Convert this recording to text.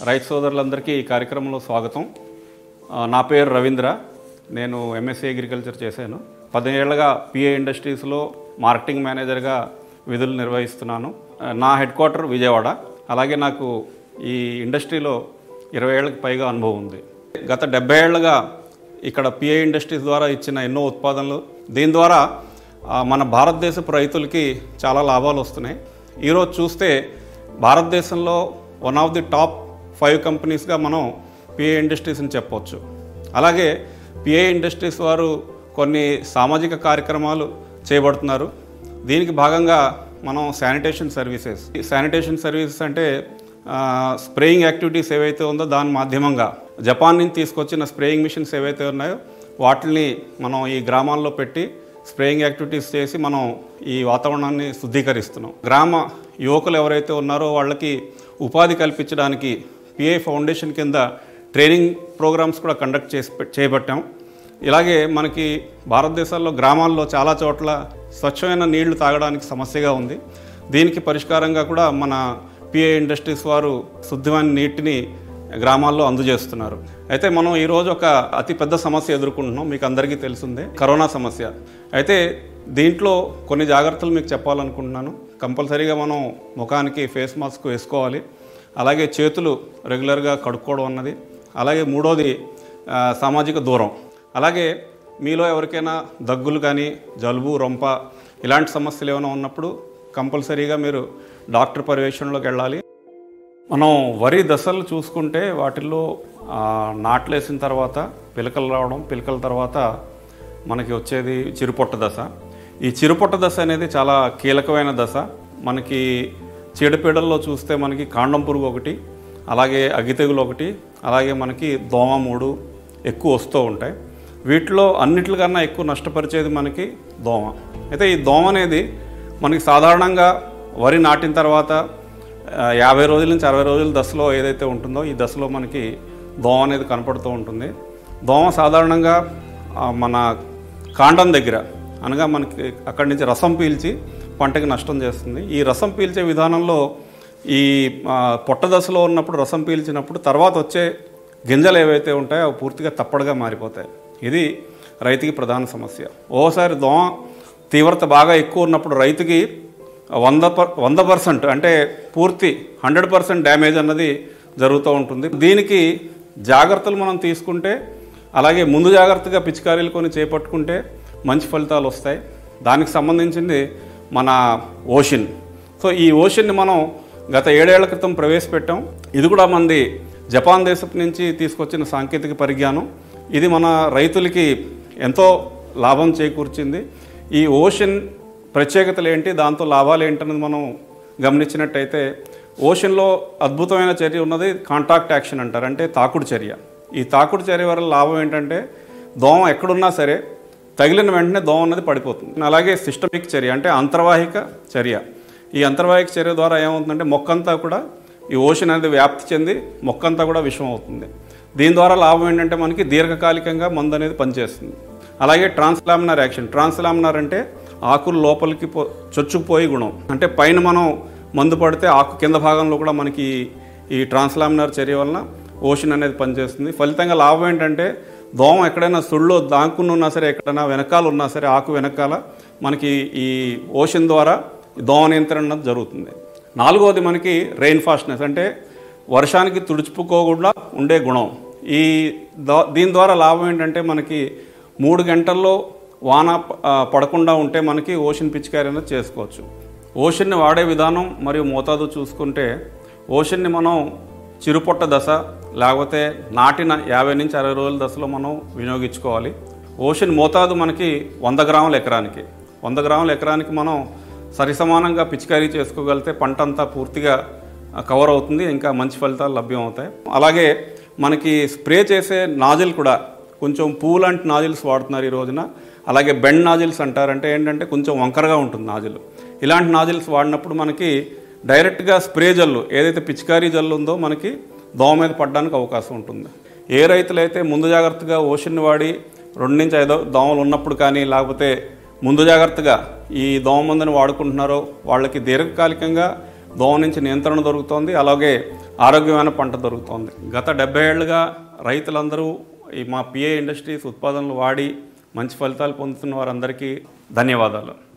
రైతు సోదరులందరికీ ఈ కార్యక్రమంలో స్వాగతం ఆ, నా పేరు రవీంద్ర నేను ఎంఎస్సీ అగ్రికల్చర్ చేశాను పదిహేళ్లుగా పిఏ ఇండస్ట్రీస్లో మార్కెటింగ్ మేనేజర్గా విధులు నిర్వహిస్తున్నాను ఆ, నా హెడ్ క్వార్టర్ విజయవాడ అలాగే నాకు ఈ ఇండస్ట్రీలో ఇరవై ఏళ్ళకి పైగా అనుభవం ఉంది గత డెబ్బై ఏళ్ళుగా ఇక్కడ పిఐ ఇండస్ట్రీస్ ద్వారా ఇచ్చిన ఎన్నో ఉత్పాదనలు దీని ద్వారా ఆ, మన భారతదేశపు రైతులకి చాలా లాభాలు వస్తున్నాయి ఈరోజు చూస్తే భారతదేశంలో one of the top five కంపెనీస్గా మనం పిఐ ఇండస్ట్రీస్ని చెప్పవచ్చు అలాగే పిఐ ఇండస్ట్రీస్ వారు కొన్ని సామాజిక కార్యక్రమాలు చేయబడుతున్నారు దీనికి భాగంగా మనం శానిటేషన్ సర్వీసెస్ ఈ శానిటేషన్ సర్వీసెస్ అంటే ఆ, స్ప్రేయింగ్ యాక్టివిటీస్ ఏవైతే ఉందో దాని మాధ్యమంగా జపాన్ నుంచి తీసుకొచ్చిన స్ప్రేయింగ్ మిషన్స్ ఏవైతే ఉన్నాయో వాటిని మనం ఈ గ్రామాల్లో పెట్టి స్ప్రేయింగ్ యాక్టివిటీస్ చేసి మనం ఈ వాతావరణాన్ని శుద్ధీకరిస్తున్నాం గ్రామ యువకులు ఎవరైతే ఉన్నారో వాళ్ళకి ఉపాధి కల్పించడానికి పిఐ ఫౌండేషన్ కింద ట్రైనింగ్ ప్రోగ్రామ్స్ కూడా కండక్ట్ చేసి చేపట్టాం ఇలాగే మనకి భారతదేశంలో గ్రామాల్లో చాలా చోట్ల స్వచ్ఛమైన నీళ్లు తాగడానికి సమస్యగా ఉంది దీనికి పరిష్కారంగా కూడా మన పిఐ ఇండస్ట్రీస్ వారు శుద్ధమైన నీటిని గ్రామాల్లో అందజేస్తున్నారు అయితే మనం ఈరోజు ఒక అతి పెద్ద సమస్య ఎదుర్కొంటున్నాం మీకు అందరికీ తెలిసిందే కరోనా సమస్య అయితే దీంట్లో కొన్ని జాగ్రత్తలు మీకు చెప్పాలనుకుంటున్నాను కంపల్సరీగా మనం ముఖానికి ఫేస్ మాస్క్ వేసుకోవాలి అలాగే చేతులు రెగ్యులర్గా కడుక్కోవడం అన్నది అలాగే మూడోది ఆ, సామాజిక దూరం అలాగే మీలో ఎవరికైనా దగ్గులు కానీ జలుబు రొంప ఇలాంటి సమస్యలు ఏమైనా ఉన్నప్పుడు కంపల్సరీగా మీరు డాక్టర్ పర్యవేక్షణలోకి వెళ్ళాలి మనం వరి దశలు చూసుకుంటే వాటిల్లో ఆ, నాట్లేసిన తర్వాత పిలకలు రావడం పిలకల తర్వాత మనకి వచ్చేది చిరుపొట్ట దశ ఈ చిరుపొట్ట దశ అనేది చాలా కీలకమైన దశ మనకి చీడపీడల్లో చూస్తే మనకి కాండం పురుగు ఒకటి అలాగే అగ్గితెగులు ఒకటి అలాగే మనకి దోమ మూడు ఎక్కువ వస్తూ ఉంటాయి వీటిలో అన్నిటికన్నా ఎక్కువ నష్టపరిచేది మనకి దోమ అయితే ఈ దోమ అనేది మనకి సాధారణంగా వరి నాటిన తర్వాత ఆ, యాభై రోజుల నుంచి అరవై రోజుల దశలో ఏదైతే ఉంటుందో ఈ దశలో మనకి దోమ అనేది కనపడుతూ ఉంటుంది దోమ సాధారణంగా ఆ, మన కాండం దగ్గర అనగా మనకి అక్కడి నుంచి రసం పీల్చి పంటకి నష్టం చేస్తుంది ఈ రసం పీల్చే విధానంలో ఈ ఆ, పొట్ట దశలో ఉన్నప్పుడు రసం పీల్చినప్పుడు తర్వాత వచ్చే గింజలు ఏవైతే ఉంటాయో అవి పూర్తిగా తప్పడుగా మారిపోతాయి ఇది రైతుకి ప్రధాన సమస్య ఓసారి దోమ తీవ్రత బాగా ఎక్కువ ఉన్నప్పుడు రైతుకి వంద పర్ వంద పర్సెంట్ అంటే పూర్తి హండ్రెడ్ పర్సెంట్ డ్యామేజ్ అన్నది జరుగుతూ ఉంటుంది దీనికి జాగ్రత్తలు మనం తీసుకుంటే అలాగే ముందు జాగ్రత్తగా పిచికారీలు కొన్ని చేపట్టుకుంటే మంచి ఫలితాలు వస్తాయి దానికి సంబంధించింది మన ఓషన్ సో ఈ ఓషన్ని మనం గత ఏడేళ్ల క్రితం ప్రవేశపెట్టాం ఇది కూడా మంది జపాన్ దేశపు నుంచి తీసుకొచ్చిన సాంకేతిక పరిజ్ఞానం ఇది మన రైతులకి ఎంతో లాభం చేకూర్చింది ఈ ఓషన్ ప్రత్యేకతలు ఏంటి దాంతో లాభాలు ఏంటన్నది మనం గమనించినట్టయితే ఓషన్లో అద్భుతమైన చర్య ఉన్నది కాంటాక్ట్ యాక్షన్ అంటారు అంటే తాకుడు చర్య ఈ తాకుడు చర్య వల్ల లాభం ఏంటంటే దోమ ఎక్కడున్నా సరే తగిలిన వెంటనే దోమ అన్నది పడిపోతుంది అలాగే సిస్టమిక్ చర్య అంటే అంతర్వాహిక చర్య ఈ అంతర్వాహిక చర్య ద్వారా ఏమవుతుందంటే మొక్కంతా కూడా ఈ ఓషన్ అనేది వ్యాప్తి చెంది మొక్కంతా కూడా విషం అవుతుంది దీని ద్వారా లాభం ఏంటంటే మనకి దీర్ఘకాలికంగా మందు అనేది పనిచేస్తుంది అలాగే ట్రాన్స్లామినార్ యాక్షన్ ట్రాన్స్లామినార్ అంటే ఆకులు లోపలికి పో చొచ్చుకుపోయి గుణం అంటే పైన మనం మందు పడితే ఆకు కింద భాగంలో కూడా మనకి ఈ ట్రాన్స్లామినార్ చర్య వలన ఓషన్ అనేది పనిచేస్తుంది ఫలితంగా లాభం ఏంటంటే దోమ ఎక్కడైనా సుళ్ళు దాక్కుని ఉన్నా సరే ఎక్కడైనా వెనకాల ఉన్నా సరే ఆకు వెనకాల మనకి ఈ ఓషన్ ద్వారా ఈ దోమ నియంత్రణ అన్నది జరుగుతుంది నాలుగవది మనకి రెయిన్ ఫాస్ట్నెస్ అంటే వర్షానికి తుడుచుకోకుండా ఉండే గుణం ఈ దా- దీని ద్వారా లాభం ఏంటంటే మనకి మూడు గంటల్లో వాన ఆ, పడకుండా ఉంటే మనకి ఓషన్ పిచికారీ అనేది చేసుకోవచ్చు ఓషన్ని వాడే విధానం మరియు మోతాదు చూసుకుంటే ఓషన్ని మనం చిరుపొట్ట దశ లేకపోతే నాటిన యాభై నుంచి అరవై రోజుల దశలో మనం వినియోగించుకోవాలి ఓషన్ మోతాదు మనకి వంద గ్రాముల ఎకరానికి వంద గ్రాముల ఎకరానికి మనం సరిసమానంగా పిచికారీ చేసుకోగలిగితే పంట అంతా పూర్తిగా ఆ, కవర్ అవుతుంది ఇంకా మంచి ఫలితాలు లభ్యం అవుతాయి అలాగే మనకి స్ప్రే చేసే నాజిల్ కూడా కొంచెం పూ లాంటి నాజిల్స్ వాడుతున్నారు ఈ రోజున అలాగే బెండ్ నాజిల్స్ అంటారంటే ఏంటంటే కొంచెం వంకరగా ఉంటుంది నాజిల్ ఇలాంటి నాజిల్స్ వాడినప్పుడు మనకి డైరెక్ట్గా స్ప్రే జల్లు ఏదైతే పిచికారీ జల్లు ఉందో మనకి దోమ మీద పడడానికి అవకాశం ఉంటుంది ఏ రైతులైతే ముందు జాగ్రత్తగా ఓషన్ని వాడి రెండు నుంచి ఐదో దోమలు ఉన్నప్పుడు కానీ లేకపోతే ముందు జాగ్రత్తగా ఈ దోమ మందుని వాడుకుంటున్నారో వాళ్ళకి దీర్ఘకాలికంగా దోమ నుంచి నియంత్రణ దొరుకుతోంది అలాగే ఆరోగ్యమైన పంట దొరుకుతోంది గత డెబ్బై ఏళ్ళుగా రైతులందరూ ఈ మా పిఏ ఇండస్ట్రీస్ ఉత్పాదనలు వాడి మంచి ఫలితాలు పొందుతున్న వారందరికీ ధన్యవాదాలు